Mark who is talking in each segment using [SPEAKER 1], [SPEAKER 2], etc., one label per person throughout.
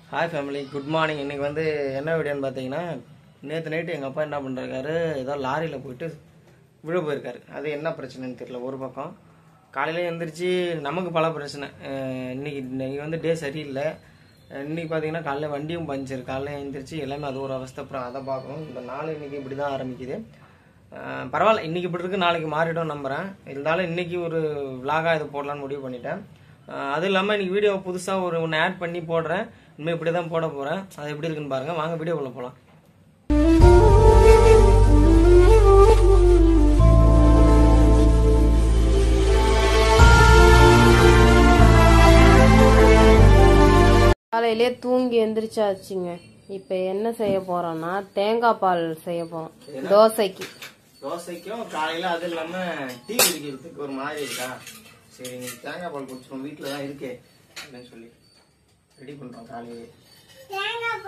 [SPEAKER 1] Hi family good morning இன்னைக்கு வந்து என்ன வீடியோன்னு பார்த்தீங்கன்னா நேற்று நைட்டு எங்கள் அப்பா என்ன பண்ணுறாரு ஏதோ லாரியில் போயிட்டு விழ போயிருக்காரு அது என்ன பிரச்சனைன்னு தெரியல ஒரு பக்கம் காலையில எழுந்திரிச்சு நமக்கு பல பிரச்சனை அஹ் இன்னைக்கு இன்னைக்கு வந்து டே சரியில்லை அஹ் இன்னைக்கு பார்த்தீங்கன்னா காலைல வண்டியும் பஞ்சர் காலைல எழுந்திரிச்சு எல்லாமே அது ஒரு அவஸ்தை அப்புறம் அதை பார்க்கணும் இந்த நாள் இன்னைக்கு இப்படி தான் ஆரம்பிக்குது அஹ் பரவாயில்ல இன்னைக்கு இப்படி இருக்கு நாளைக்கு மாறிடும் நம்புறேன் இருந்தாலும் இன்னைக்கு ஒரு விலாகா இது போடலான்னு முடிவு பண்ணிட்டேன் அஹ் அது இல்லாமல் இன்னைக்கு வீடியோ புதுசாக ஒரு ஒன்று ஆட் பண்ணி போடுறேன் இனிமேல் இப்படி தான் போட போகிறேன் அது எப்படி இருக்குன்னு பாருங்க வாங்க வீடியோக்குள்ளே போகலாம்
[SPEAKER 2] காலையிலே தூங்கி எந்திரிச்சாச்சுங்க இப்போ என்ன செய்ய போறோம்னா தேங்காய் பால் செய்ய போறோம் தோசைக்கு
[SPEAKER 1] தோசைக்கும் காலையில் அது இல்லாமல் டீ குடிக்கிறதுக்கு ஒரு மாதிரி இருக்கா சரி நீ தேங்காய் பால் குடிச்சிடும் வீட்டில் தான் இருக்கே அப்படின்னு சொல்லி ரெடி பண்ணுறோம் காலையிலே தேங்காய்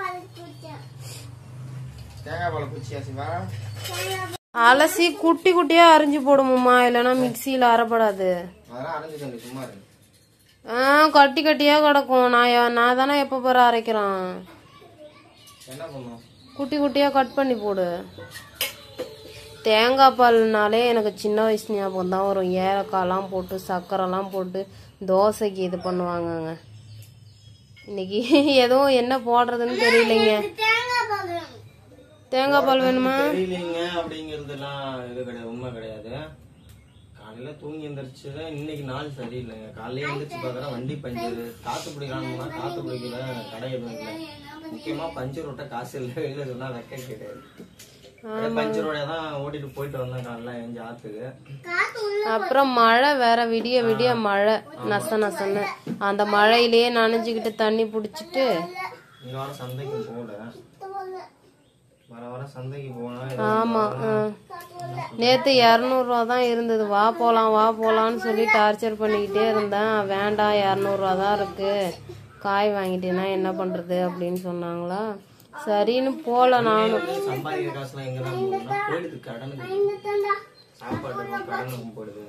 [SPEAKER 1] பால் குச்சியா சிவா
[SPEAKER 2] அலசி குட்டி குட்டியா அரிஞ்சு போடுமாம்மா இல்லைன்னா மிக்சியில் அரைப்படாது
[SPEAKER 1] அதெல்லாம் அரைஞ்சு தம்பி சும்மா இருக்கு
[SPEAKER 2] ஆ கட்டி கட்டியா கிடக்கும் நான் எ- நான் தானே எப்போ பிற அரைக்கிறேன்
[SPEAKER 1] என்ன பண்ணும்
[SPEAKER 2] குட்டி குட்டியா கட் பண்ணி போடு தேங்காய் பால்னாலே எனக்கு சின்ன வயசு ஞாபகம் தான் வரும் ஏலக்காய்லாம் போட்டு சர்க்கரைலாம் போட்டு தோசைக்கு இது பண்ணுவாங்கங்க இன்னைக்கு எதுவும் என்ன போடுறதுன்னு தெரியலைங்க தேங்காய் பால் வேணுமா
[SPEAKER 1] தெரியலைங்க அப்படிங்கிறதுலாம் இது கிடையாது உண்மை கிடையாது காலையில தூங்கி எந்திரிச்சு இன்னைக்கு நாள் சரியில்லைங்க காலையில எந்திரிச்சு பார்க்குறேன் வண்டி பஞ்சரு காத்து பிடிக்கலாம்னா காத்து பிடிக்கல கடை எதுவும் இல்லை முக்கியமா பஞ்சர் விட்ட காசு இல்லை வெளியில சொன்னா வெக்க கிடையாது பஞ்சரோட தான் ஓட்டிட்டு போயிட்டு வந்தேன் காலைல எஞ்சி ஆத்துக்கு
[SPEAKER 2] அப்புறம் மழை வேற விடிய விடிய மழை நச நசன்னு அந்த மழையிலேயே நனைஞ்சுக்கிட்டு தண்ணி பிடிச்சிட்டு
[SPEAKER 1] இங்க வர சந்தைக்கு போட வர வர சந்தைக்கு போனா
[SPEAKER 2] ஆமா ஆ. நேத்து இரநூறுவா தான் இருந்தது வா போலாம் வா போலான்னு சொல்லி டார்ச்சர் பண்ணிக்கிட்டே இருந்தேன் வேண்டாம் இரநூறுவா தான் இருக்கு காய் வாங்கிட்டேன்னா என்ன பண்றது அப்படின்னு சொன்னாங்களா சரின்னு போல நானும்
[SPEAKER 1] சம்பாதிக்கிற காசுலாம் எங்க தான் போகுதுன்னா போயிடுது கடனுக்கு சாப்பாட்டுக்கும் கடனுக்கும் போயிடுது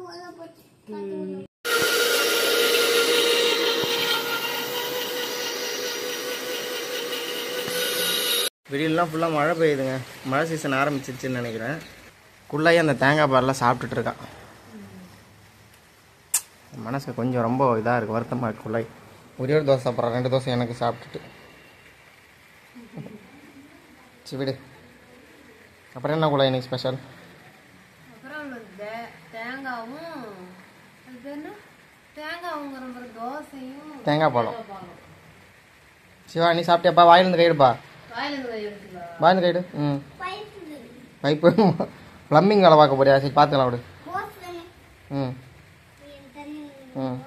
[SPEAKER 1] வெளியிலலாம் ஃபுல்லாக மழை பெய்யுதுங்க மழை சீசன் ஆரம்பிச்சிருச்சுன்னு நினைக்கிறேன் குள்ளாயே அந்த தேங்காய் பாரெலாம் சாப்பிட்டுட்டு இருக்கா மனசு கொஞ்சம் ரொம்ப இதாக இருக்குது வருத்தமாக இருக்கு குள்ளாய் ஒரே ஒரு தோசை சாப்பிட்றேன் ரெண்டு தோசை எனக்கு சாப்பிட்டுட்டு சரி விடு அப்புறம் என்ன குள்ளாய் இன்னைக்கு ஸ்பெஷல்
[SPEAKER 2] அப்புறம் தேங்காவும் என்ன தேங்காவுங்கிற தோசையும்
[SPEAKER 1] தேங்காய் பழம் சிவா நீ சாப்பிட்டியாப்பா வாயிலிருந்து கைடுப்பா
[SPEAKER 2] வாயிலிருந்து கை எடுத்துக்கா
[SPEAKER 1] வாயிலிருந்து கைடு ம் பைப்பு ப்ளம்பிங் வேலை பார்க்க போறியா சரி பார்த்துக்கலாம் விடு ம் ம்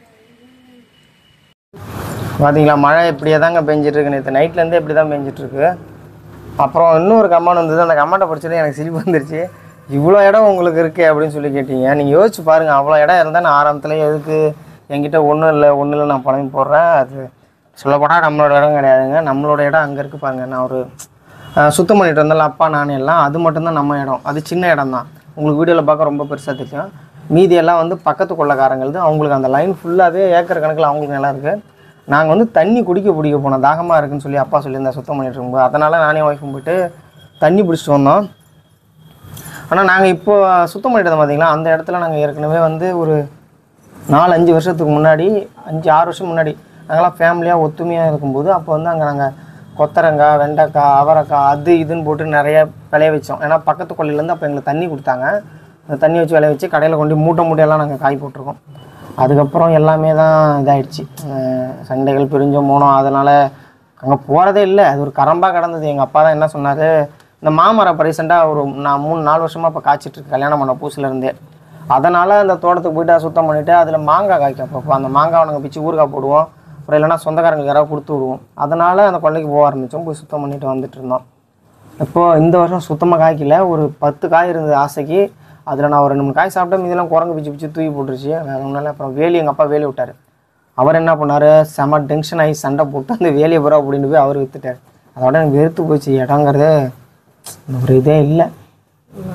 [SPEAKER 1] பார்த்தீங்களா மழை இப்படியே தாங்க பெஞ்சிட்டு இருக்கு நேற்று நைட்லேருந்து இப்படி தான் பெஞ்சிட்டு இருக்கு அப்புறம் இன்னொரு கமெண்ட் வந்தது அந்த கமெண்ட்டை படிச்சது எனக்கு சிரிப்பு வந்துருச்சு இவ்வளோ இடம் உங்களுக்கு இருக்கே அப்படின்னு சொல்லி கேட்டீங்க நீங்கள் யோசிச்சு பாருங்கள் அவ்வளோ இடம் இருந்தால் நான் ஆரம்பத்தில் எதுக்கு என்கிட்ட ஒன்றும் இல்லை ஒன்றும் இல்லை நான் பழம்பி போடுறேன் அது சொல்லப்போனால் நம்மளோட இடம் கிடையாதுங்க நம்மளோட இடம் அங்கே இருக்கு பாருங்க நான் ஒரு அஹ், சுத்தம் பண்ணிட்டு வந்தால அப்பா நான் எல்லாம் அது மட்டும்தான் நம்ம இடம் அது சின்ன இடம் தான் உங்களுக்கு வீடியோவில் பார்க்க ரொம்ப பெருசாக தெரியும் மீதி எல்லாம் வந்து பக்கத்து கொள்ளக்காரங்களது அவங்களுக்கு அந்த லைன் ஃபுல்லாகவே ஏக்கர் கணக்கில் அவங்களுக்கு நல்லா இருக்குது நாங்கள் வந்து தண்ணி குடிக்க பிடிக்க போனோம் தாகமாக இருக்குன்னு சொல்லி அப்பா சொல்லியிருந்தா சுத்தம் பண்ணிட்டு இருக்கும்போது அதனால் நானே ஒய்ஃபும் போயிட்டு தண்ணி பிடிச்சிட்டு வந்தோம் ஆனால் நாங்கள் இப்போ சுத்தம் பண்ணிட்டு பார்த்தீங்களா அந்த இடத்துல நாங்கள் ஏற்கனவே வந்து ஒரு நாலு அஞ்சு வருஷத்துக்கு முன்னாடி அஞ்சு ஆறு வருஷம் முன்னாடி நாங்களாம் ஃபேமிலியாக ஒத்துமையாக இருக்கும்போது அப்போ வந்து அங்கே நாங்கள் கொத்தரங்காய் வெண்டைக்காய் அவரைக்காய் அது இதுன்னு போட்டு நிறைய விளைய வச்சோம் ஏன்னா பக்கத்து கொள்ளையிலேருந்து அப்போ எங்களுக்கு தண்ணி கொடுத்தாங்க அந்த தண்ணி வச்சு விளைய வச்சு கடையில் கொண்டு மூட்டை மூட்டையெல்லாம் நாங்கள் காய் போட்டிருக்கோம் அதுக்கப்புறம் எல்லாமே தான் இதாயிடுச்சு அஹ் சண்டைகள் பிரிஞ்சோம் போனோம் அதனால் அங்கே போகிறதே இல்லை அது ஒரு கரம்பாக கிடந்தது எங்கள் அப்பா தான் என்ன சொன்னார் இந்த மாமரம் இப்போ ரீசெண்டாக ஒரு நான் மூணு நாலு வருஷமாக இப்போ காய்ச்சிட்டு இருக்கு கல்யாணம் பண்ண பூசிலேருந்தே அதனால் அந்த தோட்டத்துக்கு போயிட்டு அதை சுத்தம் பண்ணிவிட்டு அதில் மாங்காய் காய்க்கும் அப்பப்போ அந்த மாங்காவை நாங்கள் பிச்சு ஊறுகாய் போடுவோம் அப்புறம் இல்லைன்னா சொந்தக்காரங்களுக்கு யாராவது கொடுத்து விடுவோம் அதனால் அந்த கொல்லைக்கு போக ஆரம்பித்தோம் போய் சுத்தம் பண்ணிட்டு வந்துட்டு இருந்தோம் இப்போது இந்த வருஷம் சுத்தமாக காய்க்கல ஒரு பத்து காய் இருந்தது ஆசைக்கு அதில் நான் ஒரு ரெண்டு மூணு காய் சாப்பிட்டேன் இதெல்லாம் குரங்கு பிச்சு பிச்சு தூக்கி போட்டுருச்சு வேறு ஒன்றும் இல்லை அப்புறம் வேலி எங்கள் அப்பா வேலி விட்டார் அவர் என்ன பண்ணார் செம டென்ஷன் ஆகி சண்டை போட்டு அந்த வேலியை பூரா அப்படின்னு போய் அவர் வித்துட்டார் அதோட எனக்கு வெறுத்து போச்சு இடங்கிறது ஒரு இதே இல்லை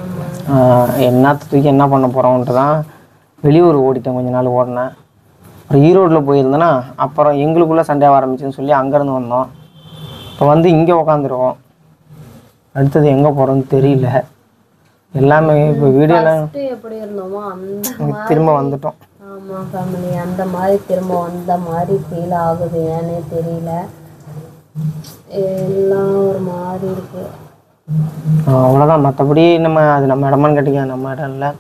[SPEAKER 1] என்னத்தை தூக்கி என்ன பண்ண போகிறோன்ட்டு தான் வெளியூர் ஓடிட்டேன் கொஞ்ச நாள் ஓடினேன் அப்புறம் ஈரோட்டில் போயிருந்தேன்னா அப்புறம் எங்களுக்குள்ளே சண்டையாக ஆரம்பிச்சுன்னு சொல்லி அங்கேருந்து வந்தோம் இப்போ வந்து இங்கே உக்காந்துருக்கோம் அடுத்தது எங்கே போகிறோன்னு தெரியல எல்லாமே இப்போ வீடியோலாம்
[SPEAKER 2] ஃபர்ஸ்ட் எப்படி இருந்தோமோ அந்த
[SPEAKER 1] திரும்ப வந்துட்டோம்
[SPEAKER 2] ஆமா ஃபேமிலி அந்த மாதிரி திரும்ப வந்த மாதிரி ஃபீல் ஆகுது ஏன்னே தெரியல எல்லாம் ஒரு மாதிரி இருக்கு
[SPEAKER 1] அவ்வளோதான் மற்றபடி நம்ம அது நம்ம இடமான்னு கேட்டிங்க நம்ம இடம் இல்லை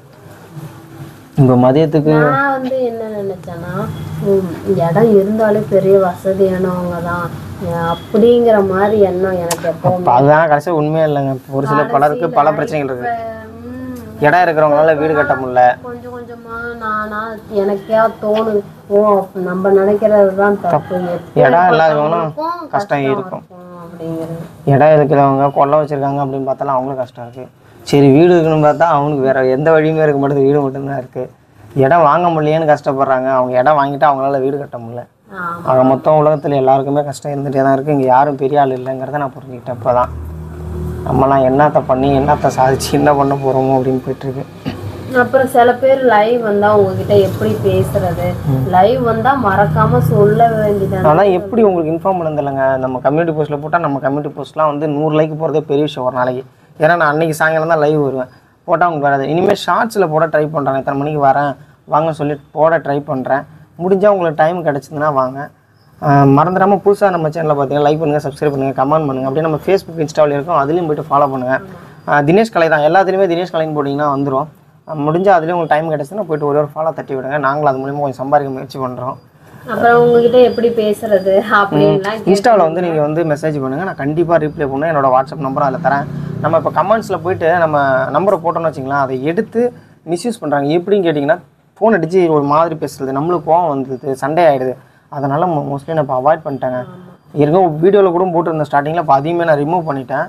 [SPEAKER 1] இப்போ மதியத்துக்கு
[SPEAKER 2] நான் வந்து என்ன நினைச்சேன்னா உம், இடம் இருந்தாலே பெரிய வசதியானவங்க தான் அஹ் அப்படிங்கிற மாதிரி எண்ணம் எனக்கு எப்போ
[SPEAKER 1] இப்போ அதுதான் கடைசி உண்மையே இல்லைங்க இப்போ ஒரு சில பலருக்கு பல பிரச்சனைகள் இருக்குது
[SPEAKER 2] உம்,
[SPEAKER 1] இடம் இருக்கிறவங்களால வீடு கட்ட முடியல
[SPEAKER 2] கொஞ்சம் கொஞ்சமா நானா எனக்கே தோணுது ஓ நம்ம நினைக்கிறது தான் தப்பு
[SPEAKER 1] இடம் இல்லாதவங்களும்
[SPEAKER 2] எப்படிப்பட்டவங்களுக்கும்
[SPEAKER 1] கஷ்டம் இருக்கும்
[SPEAKER 2] இருக்கும் அப்படிங்கிறது
[SPEAKER 1] இடம் இருக்கிறவங்க கொல்லை வச்சிருக்காங்க அப்படின்னு பார்த்தாலும் அவங்களுக்கு கஷ்டம் இருக்குது சரி வீடு இருக்குன்னு பார்த்தா அவனுக்கு வேற எந்த வழியுமே இருக்க மாட்டேது வீடு மட்டும்தான் இருக்குது இடம் வாங்க முடியலையேன்னு கஷ்டப்படுறாங்க அவங்க இடம் வாங்கிட்டு அவங்களால வீடு கட்ட முடியல
[SPEAKER 2] ஆமா
[SPEAKER 1] ஆக மொத்தம் உலகத்தில் எல்லாருக்குமே கஷ்டம் இருந்துகிட்டே தான் இருக்குது இங்கே யாரும் பெரிய ஆள் இல்லைங்கிறத நான் புரிஞ்சுக்கிட்டேன் இப்போ தான் நம்மலாம் என்னத்த பண்ணி என்னத்த சாதிச்சு என்ன பண்ண போகிறோமோ அப்படின்னு போயிட்டுருக்கு
[SPEAKER 2] அப்புறம் சில பேர் லைவ் வந்தா உங்ககிட்ட எப்படி பேசுறது லைவ் வந்தா மறக்காம சொல்ல வேண்டியது
[SPEAKER 1] அதான் எப்படி உங்களுக்கு இன்ஃபார்ம் பண்ணதில்லைங்க நம்ம கம்யூனிட்டி போஸ்ட்டில் போட்டால் நம்ம கம்யூனிட்டி போஸ்ட்லாம் வந்து நூறு லைக் போகிறதே பெரிய விஷயம் ஒரு நாளைக்கு ஏன்னா நான் அன்றைக்கி சாயங்காலம் தான் லைவ் வருவேன் போட்டால் உங்களுக்கு வராது இனிமேல் ஷார்ட்ஸில் போட ட்ரை பண்ணுறேன் இத்தனை மணிக்கு வரேன் வாங்க சொல்லி போட ட்ரை பண்ணுறேன் முடிஞ்சால் உங்களுக்கு டைம் கிடச்சிதுன்னா வாங்க மறந்துடாமல் புதுசாக நம்ம சேனலில் பார்த்தீங்கன்னா லைக் பண்ணுங்கள் சப்ஸ்கிரைப் பண்ணுங்கள் கமெண்ட் பண்ணுங்கள் அப்படியே நம்ம ஃபேஸ்புக் இன்ஸ்டாவில் இருக்கும் அதுலேயும் போய்ட்டு ஃபாலோ பண்ணுங்கள் தினேஷ் கலை தான் எல்லாத்துலேயுமே தினேஷ் கலைன்னு போட்டிங்கன்னா வந்துடும் முடிஞ்சால் அதுலேயும் உங்களுக்கு டைம் கிடச்சுன்னா போயிட்டு ஒரு ஒரு ஃபாலோ தட்டி விடுங்க நாங்களும் அது மூலிமா கொஞ்சம் சம்பாதிக்க முயற்சி பண்ணுறோம்
[SPEAKER 2] அப்புறம் உங்ககிட்ட எப்படி பேசுறது அப்படின்லாம்
[SPEAKER 1] இன்ஸ்டாவில் வந்து நீங்கள் வந்து மெசேஜ் பண்ணுங்கள் நான் கண்டிப்பாக ரிப்ளை பண்ணுவேன் என்னோட வாட்ஸ்அப் நம்பரும் அதில் தரேன் நம்ம இப்போ கமெண்ட்ஸில் போயிட்டு நம்ம நம்பரை போட்டோம்னு வச்சிங்களேன் அதை எடுத்து மிஸ்யூஸ் பண்ணுறாங்க எப்படின்னு கேட்டிங்கன்னா ஃபோன் அடித்து ஒரு மாதிரி பேசுறது நம்மளுக்கு கோவம் வந்தது சண்டே ஆகிடுது அதனால் மோஸ்ட்லி நான் இப்போ அவாய்ட் பண்ணிட்டேங்க இருக்க வீடியோவில் கூட போட்டிருந்தேன் ஸ்டார்டிங்கில் இப்போ அதையுமே நான் ரிமூவ் பண்ணிட்டேன்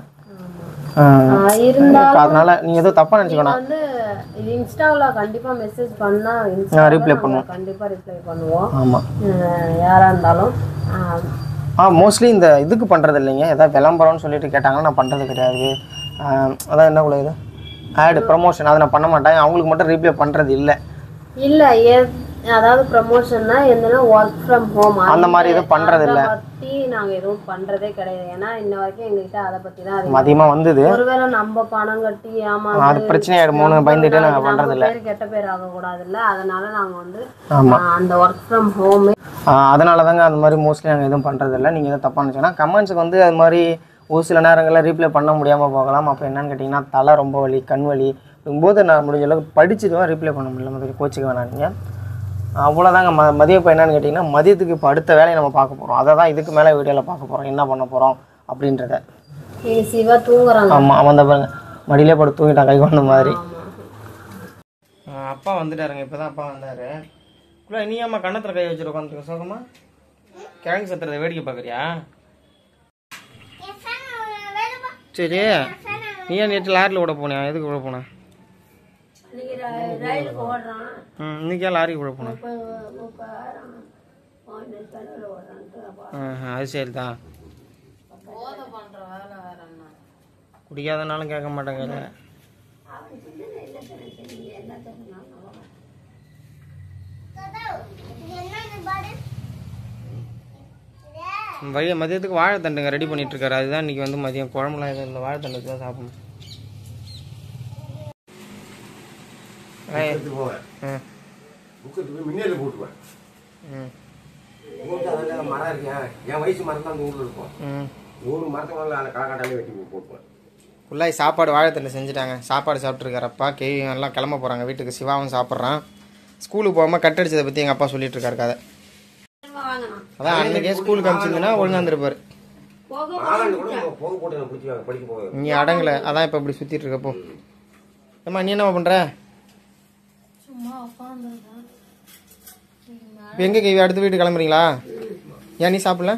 [SPEAKER 1] ஆஹ்
[SPEAKER 2] ஆஹ் இருந்தா
[SPEAKER 1] அதனால நீங்கள் எதுவும் தப்பாக நினச்சிக்கணும்
[SPEAKER 2] வந்து இன்ஸ்டாவில் கண்டிப்பா மெசேஜ் பண்ணா
[SPEAKER 1] நான் reply
[SPEAKER 2] பண்ணுவோம் கண்டிப்பா ரிப்ளை பண்ணுவோம்
[SPEAKER 1] ஆமாம்
[SPEAKER 2] ஆஹ் யாரா இருந்தாலும் ஆஹ்
[SPEAKER 1] ஆ மோஸ்ட்லி இந்த இதுக்கு பண்ணுறது இல்லைங்க ஏதாவது விளம்பரம்னு சொல்லிட்டு கேட்டாங்கன்னா நான் பண்ணுறது கிடையாது ஆஹ் அதான் என்ன கூட இது ஆடு ப்ரமோஷன் அதை நான் பண்ண மாட்டேன் அவங்களுக்கு மட்டும் ரீப்ளே பண்ணுறது இல்லை
[SPEAKER 2] இல்ல ஏ- அதாவது ப்ரமோஷன்னா என்னன்னா ஒர்க் ஃப்ரம் ஹோம்
[SPEAKER 1] அந்த மாதிரி எதுவும் பண்றது இல்ல.
[SPEAKER 2] பத்தி நாங்க எதுவும் பண்றதே கிடையாது ஏன்னா இன்ன வரைக்கும் எங்ககிட்ட அதை பத்தி தான் அதிகம்
[SPEAKER 1] அதிகமாக வந்தது
[SPEAKER 2] ஒருவேளை நம்ம பணம் கட்டி ஏமா
[SPEAKER 1] அது பிரச்சனையாயிடுமோன்னு பயந்துட்டு நாங்கள் பண்ணுறது இல்லை
[SPEAKER 2] பேர் கெட்ட பேர் ஆக கூடாதுல்ல அதனால நாங்க வந்து
[SPEAKER 1] ஆமா.
[SPEAKER 2] ஆஹ் அந்த ஒர்க் ஃப்ரம் ஹோம்
[SPEAKER 1] அதனால தாங்க அந்த மாதிரி மோஸ்ட்லி நாங்கள் எதுவும் பண்ணுறது இல்லை நீங்கள் எதுவும் தப்பாக நினச்சோன்னா கமெண்ட்ஸுக்கு வந்து அது மாதிரி ஒரு சில நேரங்களில் ரீப்ளே பண்ண முடியாமல் போகலாம் அப்போ என்னன்னு கேட்டிங்கன்னா தலை ரொம்ப வலி கண் வலி போது நான் முடிஞ்ச அளவுக்கு படிச்சுட்டு ரீப்ளே பண்ண முடியல மாதிரி கோச்சிக்க வேணாம் நீங்கள் அவ்வளோதாங்க ம மதியம் இப்போ என்னன்னு கேட்டிங்கன்னா மதியத்துக்கு இப்போ அடுத்த வேலையை நம்ம பார்க்க போகிறோம் அதை தான் இதுக்கு மேலே வீடியோவில் பார்க்க போகிறோம் என்ன பண்ண போகிறோம் அப்படின்றத
[SPEAKER 2] எங்க சிவா தூங்குறாங்க
[SPEAKER 1] ஆமாம் அவன் தான் பாருங்க மடியிலே படுத்து தூங்கிட்டான் கை கொண்ட மாதிரி அப்பா வந்துட்டாருங்க இப்போ தான் அப்பா வந்தார் குள்ள நீ அம்மா கண்ணத்தில் கை வச்சுட்டு உட்காந்துருக்க சோகமா கிழங்கு சத்துறதை வேடிக்கை பார்க்குறியா சரி நீ ஏன் நேற்று லாரியில் விட போனியா எதுக்கு விட போன
[SPEAKER 2] ரயிலுக்கு ஓடுறான்
[SPEAKER 1] ம் இன்னைக்கு ஏன் லாரிக்கு விட போனேன் அது சரி தான்
[SPEAKER 2] போதை பண்ற வேலை வேற என்ன
[SPEAKER 1] குடிக்காதனாலும் கேட்க மாட்டேங்க வழிய மதியத்துக்கு வாழைத்தண்டுங்க ரெடி பண்ணிட்டு இருக்காரு அதுதான் இன்னைக்கு வந்து மதியம் குழம்புலாம் எதுவும் இல்லை வாழைத்தண்டு வச்சு தான் சாப்பிடணும் ஏய், ம்,
[SPEAKER 3] புக்கத்துக்கு போய் மின்னேல போட்டுருவேன்
[SPEAKER 1] ம்,
[SPEAKER 3] மரம் இருக்கேன் என் வயசு மரம் தான் அந்த ஊர்ல இருக்கும்
[SPEAKER 1] ம்.
[SPEAKER 3] ஒரு மரத்தை மேலே அந்த களக்காட்டாலே வெட்டி போட்டுவேன்
[SPEAKER 1] ஃபுல்லாக சாப்பாடு வாழைத்தண்டு செஞ்சுட்டாங்க சாப்பாடு சாப்பிட்ருக்காரப்பா கேவி எல்லாம் கிளம்ப போகிறாங்க வீட்டுக்கு சிவாவும் சாப்பிட்றான் ஸ்கூலுக்கு போகாமல் கட் அடிச்சதை பற்றி எங்கள் அப்பா சொல்லிட்டு இருக்காரு கதை அதான் அன்னைக்கே ஸ்கூலுக்கு அனுப்பிச்சிருந்தா ஒழுங்கா இருந்திருப்பாரு
[SPEAKER 3] ஆளாண்டு கூட போக போட்டு நான் பிடிச்சி படிக்க போவேன்
[SPEAKER 1] நீ அடங்கல அதான் இப்போ இப்படி சுற்றிட்டு இருக்கப்போ ஏம்மா நீ என்னம்மா பண்ணுற இப்போ எங்கே கேவி அடுத்த வீட்டுக்கு கிளம்புறீங்களா ஏன் நீ சாப்பிடல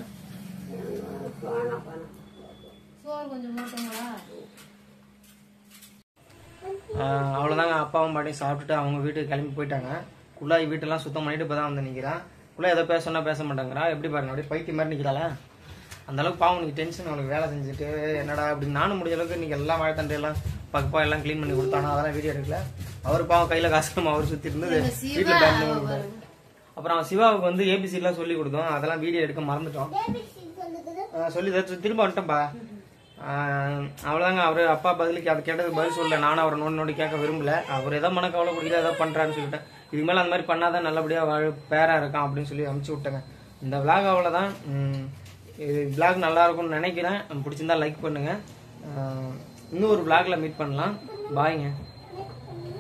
[SPEAKER 1] அவ்வளோதாங்க அப்பாவும் பாட்டியும் சாப்பிட்டுட்டு அவங்க வீட்டுக்கு கிளம்பி போயிட்டாங்க குள்ளாய் வீட்டெல்லாம் சுத்தம் பண்ணிட்டு இப்போ தான் வந்து நிற்கிறான் குள்ளா எதை பேச சொன்னா பேச மாட்டேங்கிறா எப்படி பாருங்க அப்படியே பைத்தியம் மாதிரி நிற்கிறாளா அந்த அளவுக்கு பாவம் நீ டென்ஷன் அவனுக்கு வேலை செஞ்சுட்டு என்னடா அப்படின்னு நானும் முடிஞ்ச அளவுக்கு நீங்கள் எல்லாம் வாழைத்தண்டு எல்லாம் பக்கப்பா எல்லாம் க்ளீன் பண்ணி கொடுத்தானோ அதெல்லாம் வீடியோ எடுக்கல அவர் பாவம் கையில் காசு இல்லாம அவர் சுற்றி இருந்தது வீட்டில் பேண்ட் அப்புறம் சிவாவுக்கு வந்து ஏபிசிலாம் சொல்லி கொடுத்தோம் அதெல்லாம் வீடியோ எடுக்க மறந்துட்டோம் ஆ, சொல்லி தச்சு திரும்ப வந்துட்டோம்ப்பா அவ்வளோதாங்க அவர் அப்பா பதிலுக்கு அதை கேட்டது பதில் சொல்லல நானும் அவரை நோண்டி நோண்டி கேட்க விரும்பல அவர் ஏதோ மனக்கவலை குடிக்கிற ஏதோ பண்ணுறான்னு சொல்லிட்டேன் இதுக்கு மேலே அந்த மாதிரி பண்ணாதான் நல்லபடியாக வாழ பேராக இருக்கான் அப்படின்னு சொல்லி அமுச்சு விட்டேங்க இந்த விளாக் அவ்வளோதான் ம், இது விளாக் நல்லா இருக்கும்னு நினைக்கிறேன் பிடிச்சிருந்தா லைக் பண்ணுங்கள் இன்னும் ஒரு விளாகில் மீட் பண்ணலாம் பாய்ங்க